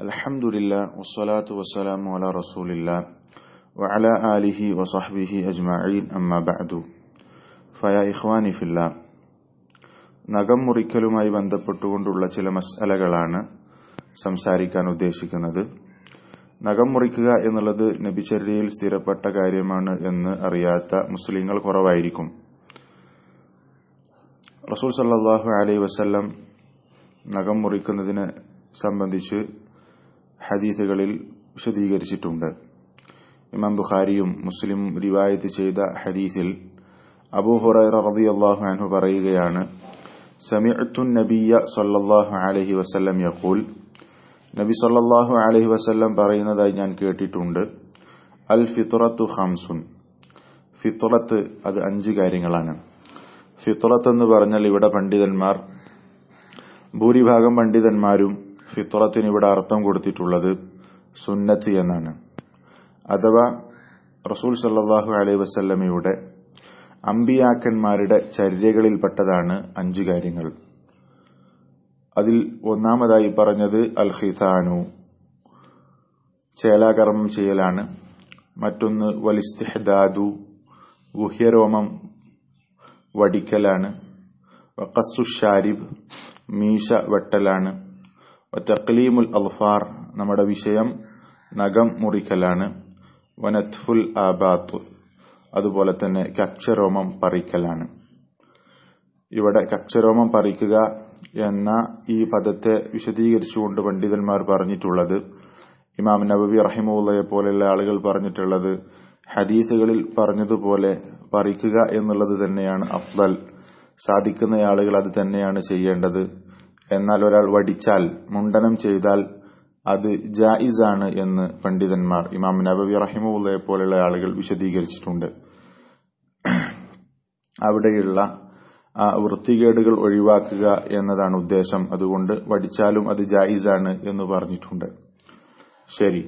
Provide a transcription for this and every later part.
الحمد لله والصلاة والسلام على رسول الله وعلى آله وصحبه أجمعين أما بعد فيا إخواني في الله നഖം മുറിക്കലുമായി ബന്ധപ്പെട്ടുകൊണ്ടുള്ള ചില മസലകളാണ് സംസാരിക്കാൻ ഉദ്ദേശിക്കുന്നത് നഖം മുറിക്കുക എന്നുള്ളത് നബിചര്യയിൽ സ്ഥിരപ്പെട്ട കാര്യമാണ് എന്ന് അറിയാത്ത മുസ്ലിങ്ങൾ കുറവായിരിക്കും റസൂൽ സല്ലാഹു അലൈ വസല്ലം നഖം മുറിക്കുന്നതിനെ സംബന്ധിച്ച് ഹദീസുകളിൽ വിശദീകരിച്ചിട്ടുണ്ട് ഇമാം ബുഖാരിയും മുസ്ലിം റിവായത്ത് ചെയ്ത ഹദീസിൽ അബൂ ഹുറൈറ റളിയല്ലാഹു അൻഹു പറയുകയാണ് സമിഅ്തു നബിയ സല്ലല്ലാഹു അലൈഹി വസല്ലം യഖൂൽ നബി സല്ലല്ലാഹു അലൈഹി വസല്ലം പറയുന്നതായി ഞാൻ കേട്ടിട്ടുണ്ട് അൽ ഫിത്രത്തു ഖംസുൻ ഫിത്രത്ത് അത് അഞ്ച് കാര്യങ്ങളാണ് ഫിത്രത്ത് എന്ന് പറഞ്ഞാൽ ഇവിടെ പണ്ഡിതന്മാർ ഭൂരിഭാഗം പണ്ഡിതന്മാരും ഫിത്രത്തിന് ഇവിടെ അർത്ഥം കൊടുത്തിട്ടുള്ളത് സുന്നത്ത് എന്നാണ് അഥവാ റസൂൽ സല്ലാഹു അലൈഹി വസല്ലമയുടെ അമ്പിയാക്കന്മാരുടെ ചര്യകളിൽപ്പെട്ടതാണ് അഞ്ച് കാര്യങ്ങൾ അതിൽ ഒന്നാമതായി പറഞ്ഞത് അൽ ഖിതാനു ചേലാകർമ്മം ചെയ്യലാണ് മറ്റൊന്ന് വലിസ്തിഹദാദു ഗുഹ്യരോമം വടിക്കലാണ് വഖസ്സു ഷാരിബ് മീശ വെട്ടലാണ് തക്ലീമുൽ അൽഫാർ നമ്മുടെ വിഷയം നഖം മുറിക്കലാണ് വനത്ഫുൽ ആബാത്ത് അതുപോലെ തന്നെ കക്ഷരോമം പറിക്കലാണ് ഇവിടെ കക്ഷരോമം പറിക്കുക എന്ന ഈ പദത്തെ വിശദീകരിച്ചുകൊണ്ട് പണ്ഡിതന്മാർ പറഞ്ഞിട്ടുള്ളത് ഇമാം നബബി റഹിമുള്ളയെ പോലെയുള്ള ആളുകൾ പറഞ്ഞിട്ടുള്ളത് ഹദീസുകളിൽ പറഞ്ഞതുപോലെ പറിക്കുക എന്നുള്ളത് തന്നെയാണ് അഫ്ദൽ സാധിക്കുന്ന ആളുകൾ അത് തന്നെയാണ് ചെയ്യേണ്ടത് എന്നാൽ ഒരാൾ വടിച്ചാൽ മുണ്ടനം ചെയ്താൽ അത് ജായിസാണ് എന്ന് പണ്ഡിതന്മാർ ഇമാം നബവി റഹിമുള്ളയെ പോലെയുള്ള ആളുകൾ വിശദീകരിച്ചിട്ടുണ്ട് അവിടെയുള്ള ആ വൃത്തികേടുകൾ ഒഴിവാക്കുക എന്നതാണ് ഉദ്ദേശം അതുകൊണ്ട് വടിച്ചാലും അത് ജായിസാണ് എന്ന് പറഞ്ഞിട്ടുണ്ട് ശരി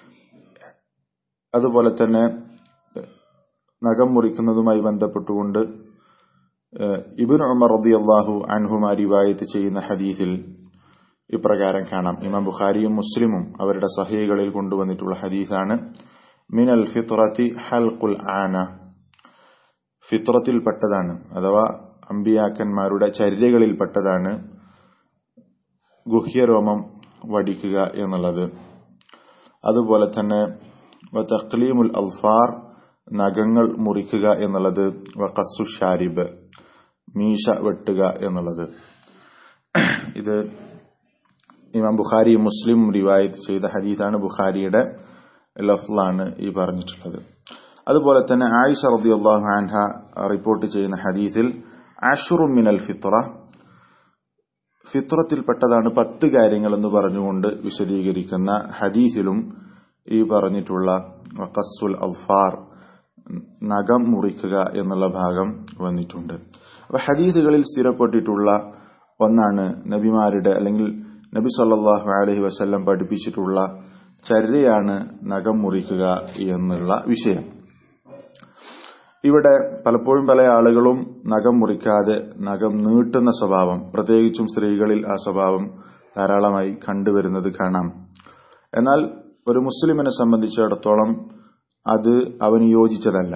അതുപോലെ തന്നെ നഖം മുറിക്കുന്നതുമായി ബന്ധപ്പെട്ടുകൊണ്ട് ഇബിൻ ഉമർ റതി അള്ളാഹു അൻഹുമാ റിവായത്ത് ചെയ്യുന്ന ഹദീസിൽ ഇപ്രകാരം കാണാം ഇമാം ബുഖാരിയും മുസ്ലിമും അവരുടെ സഹികളിൽ കൊണ്ടുവന്നിട്ടുള്ള ഹദീസാണ് മിനൽ ഫിത്രത്തി ഹൽഖുൽ ആന ഫിത്രത്തിൽപ്പെട്ടതാണ് അഥവാ അമ്പിയാക്കന്മാരുടെ ചര്യകളിൽപ്പെട്ടതാണ് ഗുഹ്യരോമം വടിക്കുക എന്നുള്ളത് അതുപോലെ തന്നെ തഖ്ലീമുൽ അൽഫാർ നഖങ്ങൾ മുറിക്കുക എന്നുള്ളത് വഖസ്സു ഷാരിബ് മീശ വെട്ടുക എന്നുള്ളത് ഇത് ഇമാം ബുഖാരി മുസ്ലിം റിവായത്ത് ചെയ്ത ഹദീസാണ് ബുഖാരിയുടെ ലഫ്ലാണ് ഈ പറഞ്ഞിട്ടുള്ളത് അതുപോലെ തന്നെ ആയിഷ റളിയല്ലാഹു അൻഹ റിപ്പോർട്ട് ചെയ്യുന്ന ഹദീസിൽ അഷുറു മിനൽ ഫിത്ര ഫിത്രത്തിൽപ്പെട്ടതാണ് പത്ത് കാര്യങ്ങൾ എന്ന് പറഞ്ഞുകൊണ്ട് വിശദീകരിക്കുന്ന ഹദീസിലും ഈ പറഞ്ഞിട്ടുള്ള വഖസ്സുൽ അൽഫാർ നഖം മുറിക്കുക എന്നുള്ള ഭാഗം വന്നിട്ടുണ്ട് അപ്പൊ ഹദീസുകളിൽ സ്ഥിരപ്പെട്ടിട്ടുള്ള ഒന്നാണ് നബിമാരുടെ അല്ലെങ്കിൽ നബി സല്ലാഹു അലഹി വസ്ല്ലം പഠിപ്പിച്ചിട്ടുള്ള ചര്യയാണ് നഖം മുറിക്കുക എന്നുള്ള വിഷയം ഇവിടെ പലപ്പോഴും പല ആളുകളും നഖം മുറിക്കാതെ നഖം നീട്ടുന്ന സ്വഭാവം പ്രത്യേകിച്ചും സ്ത്രീകളിൽ ആ സ്വഭാവം ധാരാളമായി കണ്ടുവരുന്നത് കാണാം എന്നാൽ ഒരു മുസ്ലിമിനെ സംബന്ധിച്ചിടത്തോളം അത് അവന് യോജിച്ചതല്ല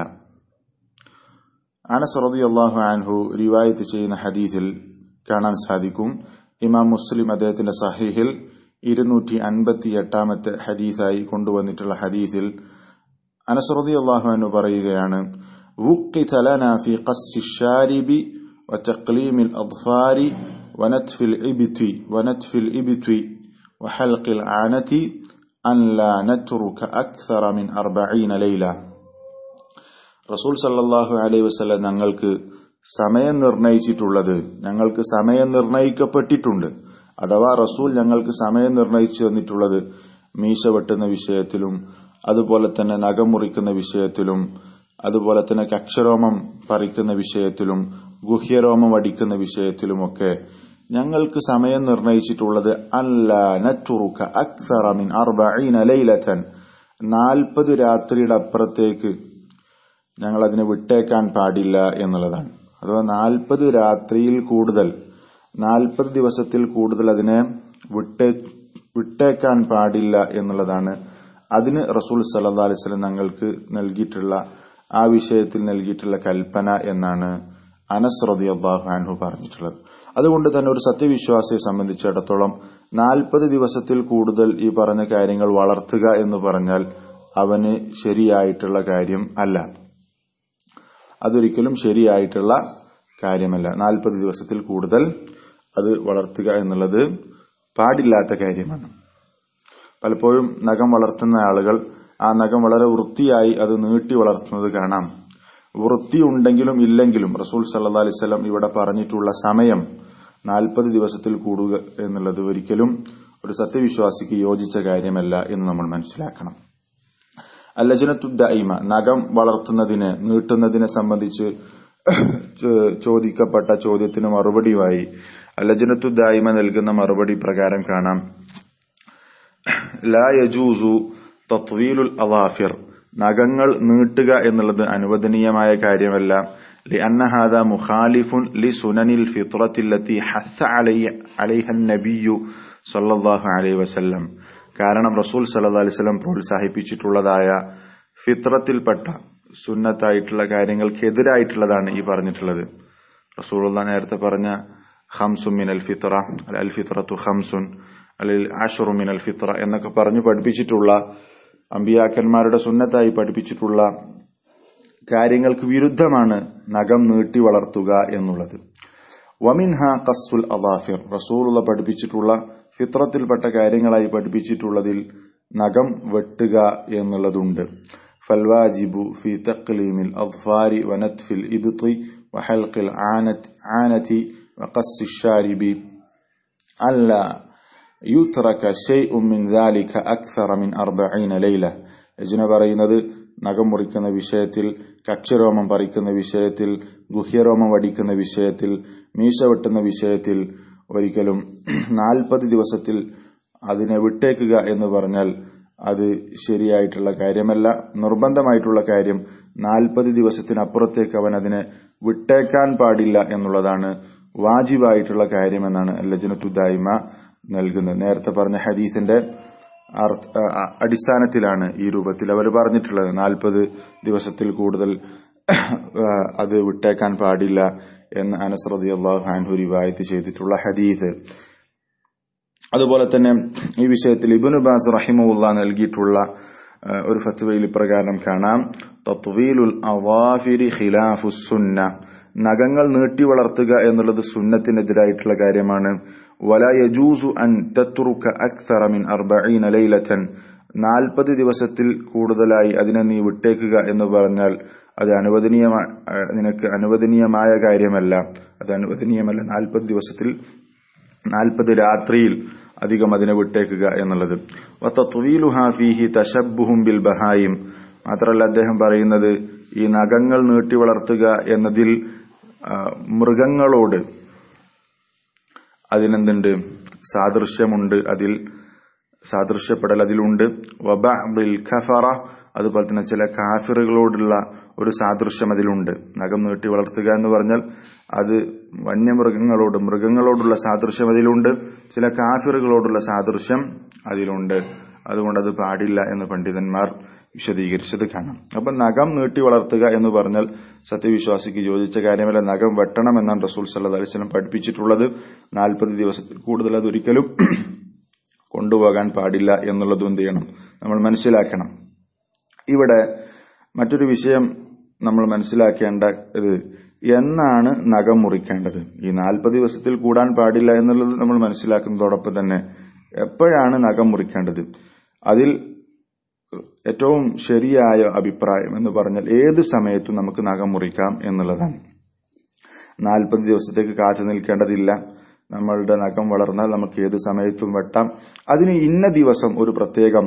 അനസറദി അള്ളാഹു ആൻഹു റിവായത്ത് ചെയ്യുന്ന ഹദീസിൽ കാണാൻ സാധിക്കും ഇമാം മുസ്ലിം അദ്ദേഹത്തിന്റെ സഹീഹിൽ ഇരുന്നൂറ്റി അൻപത്തി എട്ടാമത്തെ ഹദീസായി കൊണ്ടുവന്നിട്ടുള്ള ഹദീസിൽ അനസറദി അള്ളാഹു അനു പറയുകയാണ് وقت لنا في قص الشارب وتقليم الأظفار ونتف الإبت ونتف الإبت وحلق العانة أن لا نترك أكثر من أربعين ليلة റസൂൽ സല്ലാഹു അലൈഹി വസ്ലം ഞങ്ങൾക്ക് സമയം നിർണയിച്ചിട്ടുള്ളത് ഞങ്ങൾക്ക് സമയം നിർണയിക്കപ്പെട്ടിട്ടുണ്ട് അഥവാ റസൂൽ ഞങ്ങൾക്ക് സമയം നിർണയിച്ചു തന്നിട്ടുള്ളത് മീശ വെട്ടുന്ന വിഷയത്തിലും അതുപോലെ തന്നെ നഖം മുറിക്കുന്ന വിഷയത്തിലും അതുപോലെ തന്നെ കക്ഷരോമം പറിക്കുന്ന വിഷയത്തിലും ഗുഹ്യരോമം അടിക്കുന്ന വിഷയത്തിലുമൊക്കെ ഞങ്ങൾക്ക് സമയം നിർണയിച്ചിട്ടുള്ളത് അല്ല നറ്റുറുക്ക അക്സറമിൻ അർബീന ലൈലത്തൻ നാൽപ്പത് രാത്രിയുടെ അപ്പുറത്തേക്ക് ഞങ്ങൾ അതിനെ വിട്ടേക്കാൻ പാടില്ല എന്നുള്ളതാണ് അഥവാ നാൽപ്പത് രാത്രിയിൽ കൂടുതൽ നാൽപ്പത് ദിവസത്തിൽ കൂടുതൽ അതിനെ വിട്ടേ വിട്ടേക്കാൻ പാടില്ല എന്നുള്ളതാണ് അതിന് റസൂൽ സല്ലാ അലൈവലം ഞങ്ങൾക്ക് നൽകിയിട്ടുള്ള ആ വിഷയത്തിൽ നൽകിയിട്ടുള്ള കൽപ്പന എന്നാണ് അനസ് റതി അള്ളാഹു അൻഹു പറഞ്ഞിട്ടുള്ളത് അതുകൊണ്ട് തന്നെ ഒരു സത്യവിശ്വാസിയെ സംബന്ധിച്ചിടത്തോളം നാൽപ്പത് ദിവസത്തിൽ കൂടുതൽ ഈ പറഞ്ഞ കാര്യങ്ങൾ വളർത്തുക എന്ന് പറഞ്ഞാൽ അവന് ശരിയായിട്ടുള്ള കാര്യം അല്ല അതൊരിക്കലും ശരിയായിട്ടുള്ള കാര്യമല്ല നാൽപ്പത് ദിവസത്തിൽ കൂടുതൽ അത് വളർത്തുക എന്നുള്ളത് പാടില്ലാത്ത കാര്യമാണ് പലപ്പോഴും നഖം വളർത്തുന്ന ആളുകൾ ആ നഖം വളരെ വൃത്തിയായി അത് നീട്ടി വളർത്തുന്നത് കാണാം വൃത്തി ഉണ്ടെങ്കിലും ഇല്ലെങ്കിലും റസൂൽ സല്ലാ അലിസ്ലം ഇവിടെ പറഞ്ഞിട്ടുള്ള സമയം നാൽപ്പത് ദിവസത്തിൽ കൂടുക എന്നുള്ളത് ഒരിക്കലും ഒരു സത്യവിശ്വാസിക്ക് യോജിച്ച കാര്യമല്ല എന്ന് നമ്മൾ മനസ്സിലാക്കണം അല്ലജനത്തുദ്ദൈമ നഖം വളർത്തുന്നതിന് നീട്ടുന്നതിനെ സംബന്ധിച്ച് ചോദിക്കപ്പെട്ട ചോദ്യത്തിന് മറുപടിയുമായി അല്ലജനത്തുദ്ദൈമ നൽകുന്ന മറുപടി പ്രകാരം കാണാം ലാ യജൂസു തത്വീലുൽ അവാഫിർ നഖങ്ങൾ നീട്ടുക എന്നുള്ളത് അനുവദനീയമായ കാര്യമല്ല لأن هذا مخالف لسنن الفطرة التي حث علي عليها النبي صلى الله عليه وسلم കാരണം റസൂൽ സല്ലല്ലാഹു അലൈഹി വസല്ലം പ്രോത്സാഹിപ്പിച്ചിട്ടുള്ളതായ ഫിത്രത്തിൽപ്പെട്ട സുന്നത്തായിട്ടുള്ള കാര്യങ്ങൾക്കെതിരായിട്ടുള്ളതാണ് ഈ പറഞ്ഞിട്ടുള്ളത് റസൂലുള്ള നേരത്തെ പറഞ്ഞ ഹംസുൻ മിനൽ ഫിത്ര അൽ ഫിത്രത്തു ഹംസുൻ അല്ലെങ്കിൽ ആഷറു മിനൽ ഫിത്ര എന്നൊക്കെ പറഞ്ഞു പഠിപ്പിച്ചിട്ടുള്ള അമ്പിയാക്കന്മാരുടെ സുന്നത്തായി പഠിപ്പിച്ചിട്ടുള്ള കാര്യങ്ങൾക്ക് വിരുദ്ധമാണ് നഖം നീട്ടി വളർത്തുക എന്നുള്ളത് വമിൻഹ കസ്സുൽ അദാഫിർ റസൂലുള്ള പഠിപ്പിച്ചിട്ടുള്ള ഫിത്രത്തിൽപ്പെട്ട കാര്യങ്ങളായി പഠിപ്പിച്ചിട്ടുള്ളതിൽ നഖം വെട്ടുക എന്നുള്ളതുണ്ട് ഫൽവാജിബു ഫി തഖ്ലീമിൽ അദ്ഫാരി വനത്ഫിൽ ഇബ്തി വഹൽഖിൽ ആനതി വഖസ്സി ഷാരിബി അല്ല യുത്രക ഷൈഉം മിൻ ദാലിക അക്സറ മിൻ അർബഈന ലൈല യജ്ന പറയുന്നത് നഖം മുറിക്കുന്ന വിഷയത്തിൽ കക്ഷരോമം പറിക്കുന്ന വിഷയത്തിൽ ഗുഹ്യരോമം വടിക്കുന്ന വിഷയത്തിൽ മീശ വെട്ടുന്ന വിഷയത്തിൽ ഒരിക്കലും നാൽപ്പത് ദിവസത്തിൽ അതിനെ വിട്ടേക്കുക എന്ന് പറഞ്ഞാൽ അത് ശരിയായിട്ടുള്ള കാര്യമല്ല നിർബന്ധമായിട്ടുള്ള കാര്യം നാൽപ്പത് ദിവസത്തിനപ്പുറത്തേക്ക് അവൻ അതിനെ വിട്ടേക്കാൻ പാടില്ല എന്നുള്ളതാണ് വാജിബായിട്ടുള്ള കാര്യമെന്നാണ് ലജനത്തുദായ്മ നൽകുന്നത് നേരത്തെ പറഞ്ഞ ഹദീസിന്റെ അടിസ്ഥാനത്തിലാണ് ഈ രൂപത്തിൽ അവർ പറഞ്ഞിട്ടുള്ളത് നാൽപ്പത് ദിവസത്തിൽ കൂടുതൽ അത് വിട്ടേക്കാൻ പാടില്ല എന്ന് അനസ്രതി അള്ളാഹു ഹാൻഹു റിവായത്ത് ചെയ്തിട്ടുള്ള ഹദീസ് അതുപോലെ തന്നെ ഈ വിഷയത്തിൽ ഇബുൻ ബാസ് റഹിമുല്ല നൽകിയിട്ടുള്ള ഒരു ഫത്വയിൽ ഇപ്രകാരം കാണാം തത്വീലുൽ അവാഫിരി ഖിലാഫു സുന്ന നഖങ്ങൾ നീട്ടി വളർത്തുക എന്നുള്ളത് സുന്നത്തിനെതിരായിട്ടുള്ള കാര്യമാണ് വല യജൂസു അൻ തത്രുക അക്സറ മിൻ അർബഈന ലൈലതൻ നാൽപ്പത് ദിവസത്തിൽ കൂടുതലായി അതിനെ നീ വിട്ടേക്കുക എന്ന് പറഞ്ഞാൽ അത് അനുവദനീയമായ നിനക്ക് അനുവദനീയമായ കാര്യമല്ല അത് അനുവദനീയമല്ല നാൽപ്പത് ദിവസത്തിൽ നാൽപ്പത് രാത്രിയിൽ അധികം അതിനെ വിട്ടേക്കുക എന്നുള്ളത് ഫീഹി തശബുഹും ബിൽ ബഹായിം മാത്രമല്ല അദ്ദേഹം പറയുന്നത് ഈ നഖങ്ങൾ നീട്ടി വളർത്തുക എന്നതിൽ മൃഗങ്ങളോട് അതിനെന്തുണ്ട് സാദൃശ്യമുണ്ട് അതിൽ സാദൃശ്യപ്പെടൽ അതിലുണ്ട് വബിൽ ഖഫറ അതുപോലെ തന്നെ ചില കാഫിറുകളോടുള്ള ഒരു സാദൃശ്യം അതിലുണ്ട് നഖം നീട്ടി വളർത്തുക എന്ന് പറഞ്ഞാൽ അത് വന്യമൃഗങ്ങളോട് മൃഗങ്ങളോടുള്ള സാദൃശ്യം അതിലുണ്ട് ചില കാഫിറുകളോടുള്ള സാദൃശ്യം അതിലുണ്ട് അതുകൊണ്ട് അത് പാടില്ല എന്ന് പണ്ഡിതന്മാർ വിശദീകരിച്ചത് കാണാം അപ്പൊ നഖം നീട്ടി വളർത്തുക എന്ന് പറഞ്ഞാൽ സത്യവിശ്വാസിക്ക് യോജിച്ച കാര്യമല്ല നഖം വെട്ടണം എന്നാണ് റസൂൽ സല്ലാ അലിസ്ലം പഠിപ്പിച്ചിട്ടുള്ളത് നാൽപ്പത് ദിവസത്തിൽ കൂടുതൽ അതൊരിക്കലും കൊണ്ടുപോകാൻ പാടില്ല എന്നുള്ളതും എന്ത് ചെയ്യണം നമ്മൾ മനസ്സിലാക്കണം ഇവിടെ മറ്റൊരു വിഷയം നമ്മൾ മനസ്സിലാക്കേണ്ട ഇത് എന്നാണ് നഖം മുറിക്കേണ്ടത് ഈ നാൽപ്പത് ദിവസത്തിൽ കൂടാൻ പാടില്ല എന്നുള്ളത് നമ്മൾ മനസ്സിലാക്കുന്നതോടൊപ്പം തന്നെ എപ്പോഴാണ് നഖം മുറിക്കേണ്ടത് അതിൽ ഏറ്റവും ശരിയായ അഭിപ്രായം എന്ന് പറഞ്ഞാൽ ഏത് സമയത്തും നമുക്ക് നഖം മുറിക്കാം എന്നുള്ളതാണ് നാൽപ്പത് ദിവസത്തേക്ക് കാത്തു നിൽക്കേണ്ടതില്ല നമ്മളുടെ നഖം വളർന്നാൽ നമുക്ക് ഏത് സമയത്തും വെട്ടാം അതിന് ഇന്ന ദിവസം ഒരു പ്രത്യേകം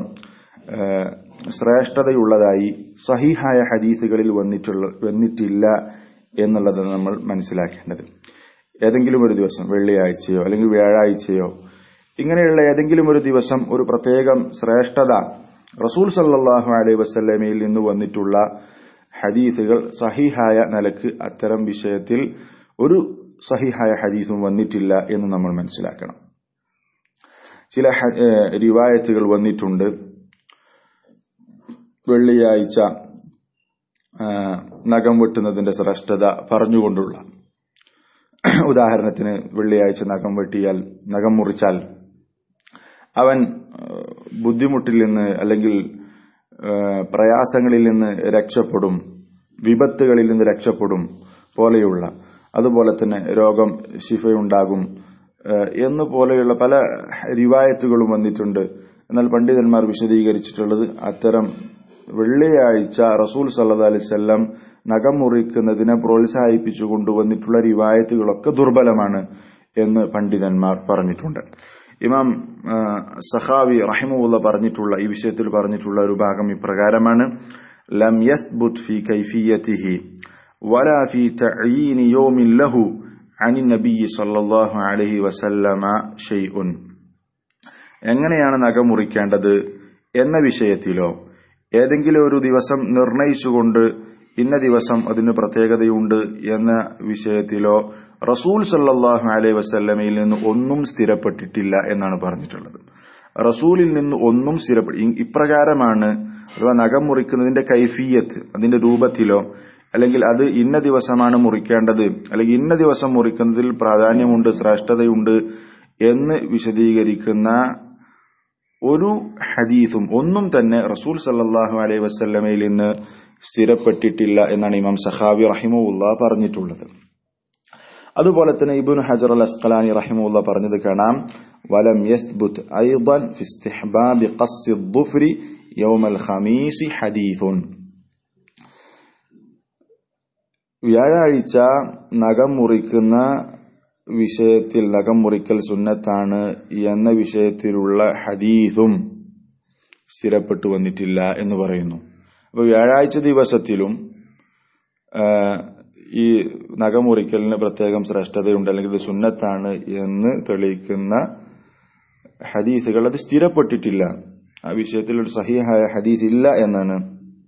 ശ്രേഷ്ഠതയുള്ളതായി സഹിഹായ ഹദീസുകളിൽ വന്നിട്ടുള്ള വന്നിട്ടില്ല എന്നുള്ളത് നമ്മൾ മനസ്സിലാക്കേണ്ടത് ഏതെങ്കിലും ഒരു ദിവസം വെള്ളിയാഴ്ചയോ അല്ലെങ്കിൽ വ്യാഴാഴ്ചയോ ഇങ്ങനെയുള്ള ഏതെങ്കിലും ഒരു ദിവസം ഒരു പ്രത്യേകം ശ്രേഷ്ഠത റസൂൽ സല്ലാഹു അലൈഹി വസ്ലമയിൽ നിന്ന് വന്നിട്ടുള്ള ഹദീസുകൾ സഹിഹായ നിലക്ക് അത്തരം വിഷയത്തിൽ ഒരു സഹിഹായ ഹദീസും വന്നിട്ടില്ല എന്ന് നമ്മൾ മനസ്സിലാക്കണം ചില റിവായത്തുകൾ വന്നിട്ടുണ്ട് വെള്ളിയാഴ്ച നഖം വെട്ടുന്നതിന്റെ ശ്രേഷ്ഠത പറഞ്ഞുകൊണ്ടുള്ള ഉദാഹരണത്തിന് വെള്ളിയാഴ്ച നഖം വെട്ടിയാൽ നഖം മുറിച്ചാൽ അവൻ ബുദ്ധിമുട്ടിൽ നിന്ന് അല്ലെങ്കിൽ പ്രയാസങ്ങളിൽ നിന്ന് രക്ഷപ്പെടും വിപത്തുകളിൽ നിന്ന് രക്ഷപ്പെടും പോലെയുള്ള അതുപോലെ തന്നെ രോഗം ശിഫയുണ്ടാകും എന്നു പോലെയുള്ള പല റിവായത്തുകളും വന്നിട്ടുണ്ട് എന്നാൽ പണ്ഡിതന്മാർ വിശദീകരിച്ചിട്ടുള്ളത് അത്തരം വെള്ളിയാഴ്ച റസൂൽ സല്ലാ അലിസ്ല്ലാം നഖം മുറിക്കുന്നതിനെ പ്രോത്സാഹിപ്പിച്ചു കൊണ്ടുവന്നിട്ടുള്ള റിവായത്തുകളൊക്കെ ദുർബലമാണ് എന്ന് പണ്ഡിതന്മാർ പറഞ്ഞിട്ടുണ്ട് ഇമാം സഹാവി റഹിമുള്ള പറഞ്ഞിട്ടുള്ള ഈ വിഷയത്തിൽ പറഞ്ഞിട്ടുള്ള ഒരു ഭാഗം ഇപ്രകാരമാണ് ലം യസ്ബുത് ഫി കൈഫിയതിഹി വലാ ഫി തഈൻ യൗമിൻ ലഹു عن النبي صلى الله عليه وسلم شيء എങ്ങനെയാണ് നഖം മുറിക്കേണ്ടത് എന്ന വിഷയത്തിലോ ഏതെങ്കിലും ഒരു ദിവസം നിർണയിച്ചുകൊണ്ട് ഇന്ന ദിവസം അതിന് പ്രത്യേകതയുണ്ട് എന്ന വിഷയത്തിലോ റസൂൽ സല്ലാഹു അലൈഹി വസല്ലമയിൽ നിന്ന് ഒന്നും സ്ഥിരപ്പെട്ടിട്ടില്ല എന്നാണ് പറഞ്ഞിട്ടുള്ളത് റസൂലിൽ നിന്ന് ഒന്നും സ്ഥിരപ്പെട്ട ഇപ്രകാരമാണ് അഥവാ നഖം മുറിക്കുന്നതിന്റെ കൈഫിയത്ത് അതിന്റെ രൂപത്തിലോ അല്ലെങ്കിൽ അത് ഇന്ന ദിവസമാണ് മുറിക്കേണ്ടത് അല്ലെങ്കിൽ ഇന്ന ദിവസം മുറിക്കുന്നതിൽ പ്രാധാന്യമുണ്ട് ശ്രേഷ്ഠതയുണ്ട് എന്ന് വിശദീകരിക്കുന്ന ഒരു ഹദീസും ഒന്നും തന്നെ റസൂൽ സല്ലാഹു അലൈഹി വസ്ല്ലമയിൽ നിന്ന് സ്ഥിരപ്പെട്ടിട്ടില്ല എന്നാണ് ഇമാം സഹാബി റഹിമുല്ല പറഞ്ഞിട്ടുള്ളത് അതുപോലെ തന്നെ ഇബുൻ ഹജർ അൽ അസ്കലാനി റഹിമുല്ല പറഞ്ഞത് കാണാം വലം യസ്ബുത് ഐദൻ ഫി ഇസ്തിഹ്ബാബി ഖസ്സി الظفر يوم الخميس حديث വ്യാഴാഴ്ച നഖം മുറിക്കുന്ന വിഷയത്തിൽ നഖം മുറിക്കൽ സുന്നത്താണ് എന്ന വിഷയത്തിലുള്ള ഹദീസും സ്ഥിരപ്പെട്ടു വന്നിട്ടില്ല എന്ന് പറയുന്നു അപ്പൊ വ്യാഴാഴ്ച ദിവസത്തിലും ഈ നഖമുറിക്കലിന് പ്രത്യേകം ശ്രേഷ്ഠതയുണ്ട് അല്ലെങ്കിൽ ഇത് സുന്നത്താണ് എന്ന് തെളിയിക്കുന്ന ഹദീസുകൾ അത് സ്ഥിരപ്പെട്ടിട്ടില്ല ആ വിഷയത്തിൽ ഒരു സഹിഹായ ഹദീസ് ഇല്ല എന്നാണ്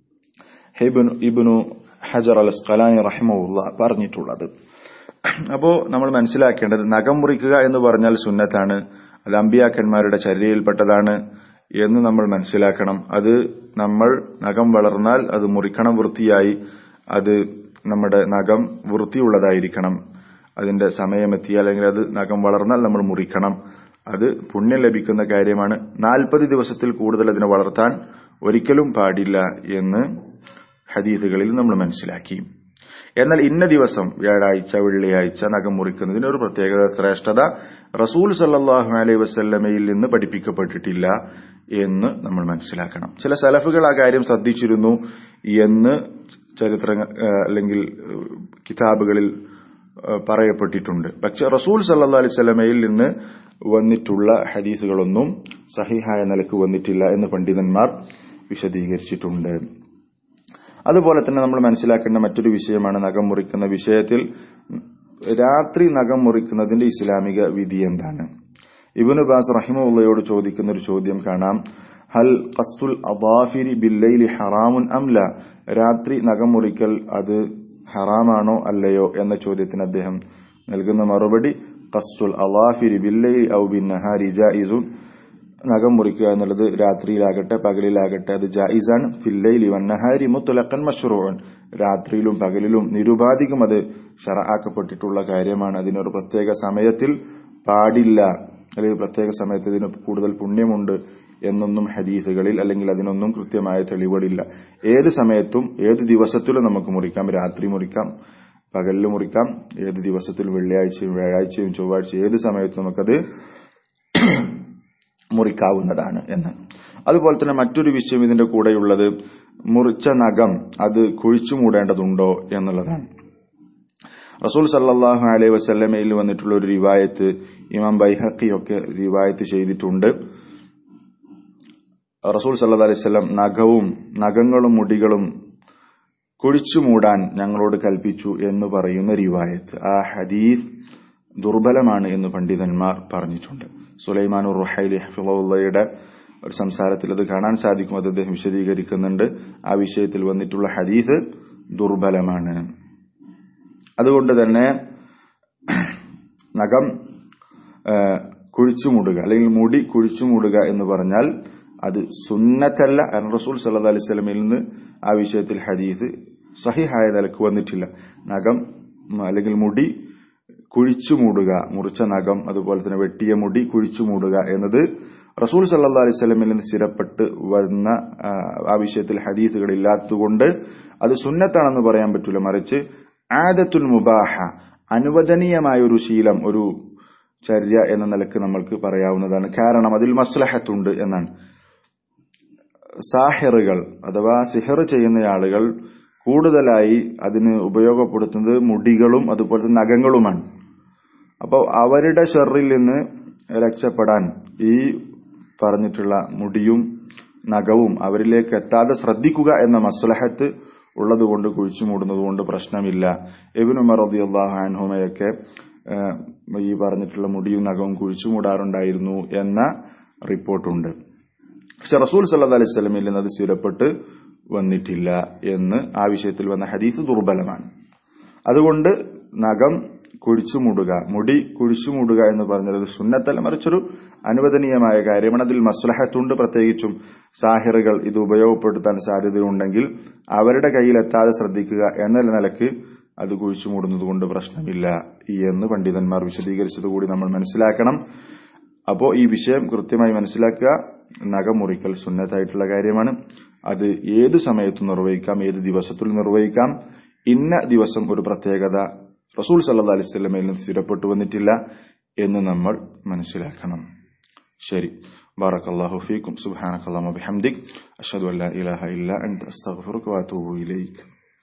ഇബിനു ഹജർ അൽ സ്കലാനി റഹിമുള്ള പറഞ്ഞിട്ടുള്ളത് അപ്പോ നമ്മൾ മനസ്സിലാക്കേണ്ടത് നഖം മുറിക്കുക എന്ന് പറഞ്ഞാൽ സുന്നത്താണ് അത് അമ്പിയാക്കന്മാരുടെ ചര്യയിൽപ്പെട്ടതാണ് എന്ന് നമ്മൾ മനസ്സിലാക്കണം അത് നമ്മൾ നഖം വളർന്നാൽ അത് മുറിക്കണം വൃത്തിയായി അത് നമ്മുടെ നഖം വൃത്തിയുള്ളതായിരിക്കണം അതിന്റെ സമയമെത്തിയാൽ അല്ലെങ്കിൽ അത് നഖം വളർന്നാൽ നമ്മൾ മുറിക്കണം അത് പുണ്യം ലഭിക്കുന്ന കാര്യമാണ് നാൽപ്പത് ദിവസത്തിൽ കൂടുതൽ അതിനെ വളർത്താൻ ഒരിക്കലും പാടില്ല എന്ന് ഹദീസുകളിൽ നമ്മൾ മനസ്സിലാക്കി എന്നാൽ ഇന്ന ദിവസം വ്യാഴാഴ്ച വെള്ളിയാഴ്ച നഖം മുറിക്കുന്നതിന് ഒരു പ്രത്യേകത ശ്രേഷ്ഠത റസൂൽ സല്ലാഹു അലൈഹി വസ്ല്ലമയിൽ നിന്ന് പഠിപ്പിക്കപ്പെട്ടിട്ടില്ല എന്ന് നമ്മൾ മനസ്സിലാക്കണം ചില സലഫുകൾ ആ കാര്യം ശ്രദ്ധിച്ചിരുന്നു എന്ന് ചരിത്ര അല്ലെങ്കിൽ കിതാബുകളിൽ പറയപ്പെട്ടിട്ടുണ്ട് പക്ഷെ റസൂൽ സല്ലാ അലൈഹി സ്വലമയിൽ നിന്ന് വന്നിട്ടുള്ള ഹദീസുകളൊന്നും സഹിഹായ നിലക്ക് വന്നിട്ടില്ല എന്ന് പണ്ഡിതന്മാർ വിശദീകരിച്ചിട്ടുണ്ട് അതുപോലെ തന്നെ നമ്മൾ മനസ്സിലാക്കേണ്ട മറ്റൊരു വിഷയമാണ് നഖം മുറിക്കുന്ന വിഷയത്തിൽ രാത്രി നഖം മുറിക്കുന്നതിന്റെ ഇസ്ലാമിക വിധി എന്താണ് ഇബിനു ബാസ് റഹിമുള്ളയോട് ചോദിക്കുന്ന ഒരു ചോദ്യം കാണാം ഹൽ ഖസ്തുൽ അബാഫിരി ബില്ലൈലി ഹറാമുൻ അംല രാത്രി നഖം മുറിക്കൽ അത് ഹറാമാണോ അല്ലയോ എന്ന ചോദ്യത്തിന് അദ്ദേഹം നൽകുന്ന മറുപടി ഖസ്തുൽ അലാഫിരി ബില്ലൈലി ഔ ബിൻ നഹാരി ജായിസുൻ നഖം മുറിക്കുക എന്നുള്ളത് രാത്രിയിലാകട്ടെ പകലിലാകട്ടെ അത് ജായിസാണ് ഫില്ലൈലി വന്നഹാരി മുത്തലക്കൻ മഷ്റൂൻ രാത്രിയിലും പകലിലും നിരുപാധികം അത് ഷറാക്കപ്പെട്ടിട്ടുള്ള കാര്യമാണ് അതിനൊരു പ്രത്യേക സമയത്തിൽ പാടില്ല അല്ലെങ്കിൽ പ്രത്യേക സമയത്ത് ഇതിന് കൂടുതൽ പുണ്യമുണ്ട് എന്നൊന്നും ഹദീസുകളിൽ അല്ലെങ്കിൽ അതിനൊന്നും കൃത്യമായ തെളിവുകളില്ല ഏത് സമയത്തും ഏത് ദിവസത്തിലും നമുക്ക് മുറിക്കാം രാത്രി മുറിക്കാം പകലിൽ മുറിക്കാം ഏത് ദിവസത്തിലും വെള്ളിയാഴ്ചയും വ്യാഴാഴ്ചയും ചൊവ്വാഴ്ചയും ഏത് സമയത്തും നമുക്കത് മുറിക്കാവുന്നതാണ് എന്ന് അതുപോലെ തന്നെ മറ്റൊരു വിഷയം ഇതിന്റെ കൂടെയുള്ളത് മുറിച്ച നഖം അത് കുഴിച്ചു മൂടേണ്ടതുണ്ടോ എന്നുള്ളതാണ് റസൂൽ സല്ലാഹു അലൈഹി വസ്ല്ലമയിൽ വന്നിട്ടുള്ള ഒരു റിവായത്ത് ഇമാം ബൈഹക്കിയൊക്കെ റിവായത്ത് ചെയ്തിട്ടുണ്ട് റസൂൽ സല്ലാ അലൈവല്ലം നഖവും നഖങ്ങളും മുടികളും കുഴിച്ചു മൂടാൻ ഞങ്ങളോട് കൽപ്പിച്ചു എന്ന് പറയുന്ന റിവായത്ത് ആ ഹദീസ് ദുർബലമാണ് എന്ന് പണ്ഡിതന്മാർ പറഞ്ഞിട്ടുണ്ട് സുലൈമാൻ റുഹൈലി ഹഫിളയുടെ ഒരു സംസാരത്തിൽ അത് കാണാൻ സാധിക്കും അത് അദ്ദേഹം വിശദീകരിക്കുന്നുണ്ട് ആ വിഷയത്തിൽ വന്നിട്ടുള്ള ഹദീസ് ദുർബലമാണ് അതുകൊണ്ട് തന്നെ നഖം കുഴിച്ചു മൂടുക അല്ലെങ്കിൽ മുടി കുഴിച്ചു മൂടുക എന്ന് പറഞ്ഞാൽ അത് സുന്നത്തല്ല കാരണം റസൂൽ സല്ലാ അലൈഹി സ്വലമിൽ നിന്ന് ആ വിഷയത്തിൽ ഹദീസ് സഹിഹായ നിലക്ക് വന്നിട്ടില്ല നഖം അല്ലെങ്കിൽ മുടി കുഴിച്ചു മൂടുക മുറിച്ച നഖം അതുപോലെ തന്നെ വെട്ടിയ മുടി കുഴിച്ചു മൂടുക എന്നത് റസൂൽ സല്ലാ അലൈഹി സ്വലമിൽ നിന്ന് സ്ഥിരപ്പെട്ട് വന്ന ആ വിഷയത്തിൽ ഹദീസുകൾ ഇല്ലാത്തതുകൊണ്ട് അത് സുന്നത്താണെന്ന് പറയാൻ പറ്റില്ല മറിച്ച് ആദത്തുൽ മുബാഹ അനുവദനീയമായ ഒരു ശീലം ഒരു ചര്യ എന്ന നിലക്ക് നമ്മൾക്ക് പറയാവുന്നതാണ് കാരണം അതിൽ മസ്ലഹത്തുണ്ട് എന്നാണ് സാഹിറുകൾ അഥവാ സിഹർ ചെയ്യുന്ന ആളുകൾ കൂടുതലായി അതിന് ഉപയോഗപ്പെടുത്തുന്നത് മുടികളും അതുപോലെ തന്നെ നഖങ്ങളുമാണ് അപ്പോൾ അവരുടെ ഷെറിൽ നിന്ന് രക്ഷപ്പെടാൻ ഈ പറഞ്ഞിട്ടുള്ള മുടിയും നഖവും അവരിലേക്ക് എത്താതെ ശ്രദ്ധിക്കുക എന്ന മസ്ലഹത്ത് ഉള്ളതുകൊണ്ട് കുഴിച്ചു മൂടുന്നത് കൊണ്ട് പ്രശ്നമില്ല എബിൻ ഉമർ റതി അള്ളാഹാൻഹുമയൊക്കെ ഈ പറഞ്ഞിട്ടുള്ള മുടിയും നഖവും കുഴിച്ചു മൂടാറുണ്ടായിരുന്നു എന്ന റിപ്പോർട്ടുണ്ട് പക്ഷെ റസൂൽ സല്ലാ അലൈഹി സ്വലമിൽ നിന്ന് അത് സ്ഥിരപ്പെട്ട് വന്നിട്ടില്ല എന്ന് ആ വിഷയത്തിൽ വന്ന ഹദീസ് ദുർബലമാണ് അതുകൊണ്ട് നഖം കുഴിച്ചു മൂടുക മുടി കുഴിച്ചു മൂടുക എന്ന് പറഞ്ഞത് സുന്നത്തല്ല മറിച്ചൊരു അനുവദനീയമായ കാര്യമാണ് അതിൽ മസ്ലഹത്തുണ്ട് പ്രത്യേകിച്ചും സാഹിറുകൾ ഇത് ഉപയോഗപ്പെടുത്താൻ സാധ്യതയുണ്ടെങ്കിൽ അവരുടെ കയ്യിലെത്താതെ ശ്രദ്ധിക്കുക എന്ന നിലക്ക് അത് കുഴിച്ചു മൂടുന്നത് കൊണ്ട് പ്രശ്നമില്ല എന്ന് പണ്ഡിതന്മാർ വിശദീകരിച്ചത് കൂടി നമ്മൾ മനസ്സിലാക്കണം അപ്പോൾ ഈ വിഷയം കൃത്യമായി മനസ്സിലാക്കുക നഖം മുറിക്കൽ സുന്നത്തായിട്ടുള്ള കാര്യമാണ് അത് ഏത് സമയത്തും നിർവഹിക്കാം ഏത് ദിവസത്തിൽ നിർവഹിക്കാം ഇന്ന ദിവസം ഒരു പ്രത്യേകത റസൂൽ സല്ലാ അലൈഹി സ്വലമയിൽ നിന്ന് സ്ഥിരപ്പെട്ടു വന്നിട്ടില്ല എന്ന് നമ്മൾ മനസ്സിലാക്കണം ശരി بارك الله فيكم سبحانك اللهم وبحمدك أشهد أن لا إله إلا أنت أستغفرك وأتوب إليك